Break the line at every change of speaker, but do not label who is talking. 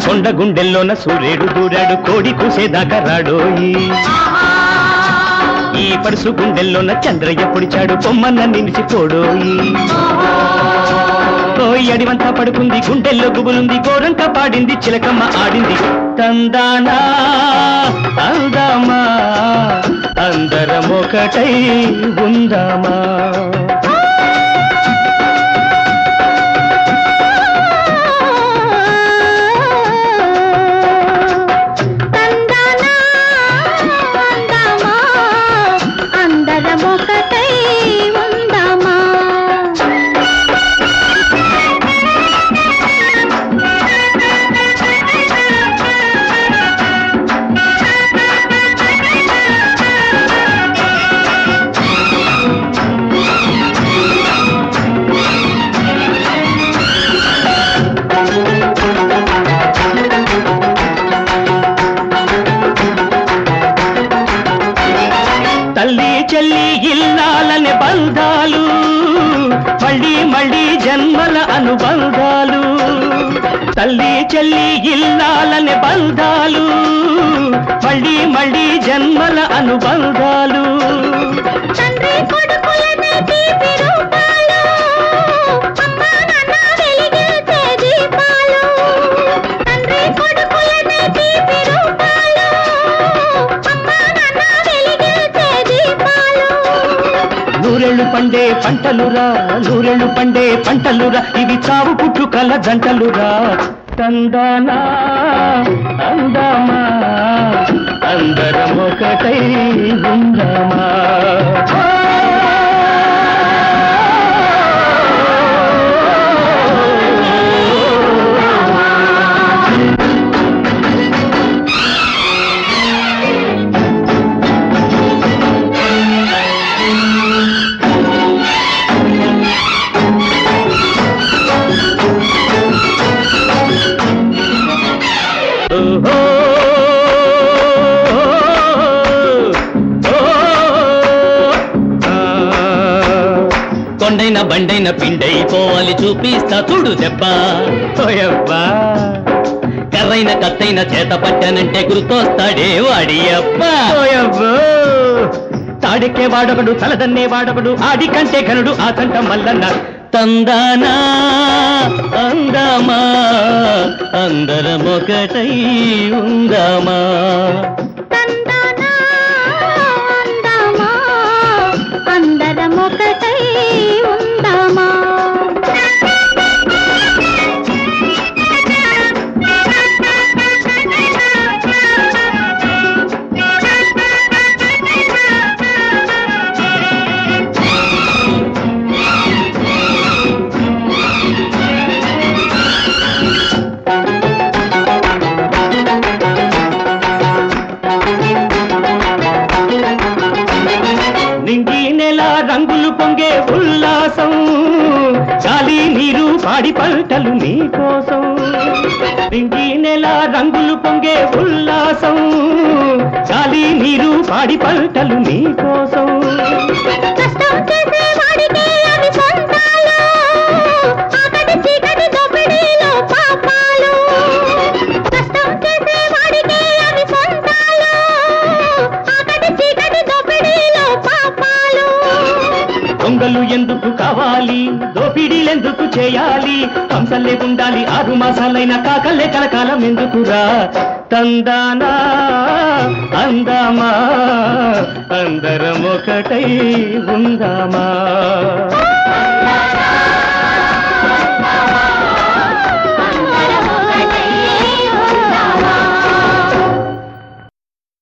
కొండ గుండెల్లోన సూర్యుడు దూరాడు కోడి కూసేదాకా రాడోయి ఈ పరుసు గుండెల్లోన చంద్రయ్య పొడిచాడు పొమ్మన్న నిలిచిపోడోయి ఓయ్ అడివంతా పడుకుంది గుండెల్లో గుబులుంది గోరంక పాడింది చిలకమ్మ ఆడింది తందానా అందామా అందరం ఒకటై ఉందామా
తందనా అందామా అందరం ఒకటై ఉందామా
తల్లి చెల్లి ఇల్లాలనే బంధాలు మళ్ళీ మళ్ళీ జన్మల అనుబంధాలు తల్లి చెల్లి ఇల్లాలనే బంధాలు మళ్ళీ మళ్ళీ జన్మల అనుబంధాలు
తండ్రి కొడుకులనే తీపి రూపాలు అమ్మా నాన్న వెలిగించే దీపాలు తండ్రి కొడుకులనే తీపి రూపాలు అమ్మా నాన్న వెలిగించే దీపాలు
నూరెళ్ళు పండే పంటలురా నూరెళ్ళు పండే పంటలురా ఇవి చావు పుట్టుకల జంటలురా తందానా అందామా అందరం ఒకటై ఉందామా ఓహో కొండైన బండైన పిండైపోవాలి చూపిస్తా చూడు దెబ్బ ఓయబ్బా కర్రైన కత్తైన చేత పట్టానంటే గుర్తొస్తాడే వాడి అబ్బా ఓయబ్బో తాడెక్కే వాడొకడు తలదన్నే వాడొకడు ఆడి కంటే ఘనుడు ఆ తంట మల్లన్న తందానా అందామా అందరం ఒకటై ఉందామా
తందనా అందామా అందరం ఒకటై ఉందామా
నింగి నెల రంగులు పొంగే ఉల్లాసం గాలి నీరు పాడి పంటలు నీ కోసం నింగి నెల రంగులు పొంగే ఉల్లాసం గాలి నీరు పాడి పంటలు నీ కోసం
కష్టం చేసే వాడికి అవి సొంతాలు ఆకటి చీకటి దోపిడీలో పాపాలు కష్టం చేసే వాడికి అవి సొంతాలు ఆకటి చీకటి దోపిడీలో పాపాలు
దొంగలు ఎందుకు కావాలి దోపిడీలెందుకు చేయాలి హంసలే ఉండాలి ఆరు మాసాలైన కాకలే కలకాలం ఎందుకురా తందానా అందామా అందరం ఒకటై ఉందామా
ఆ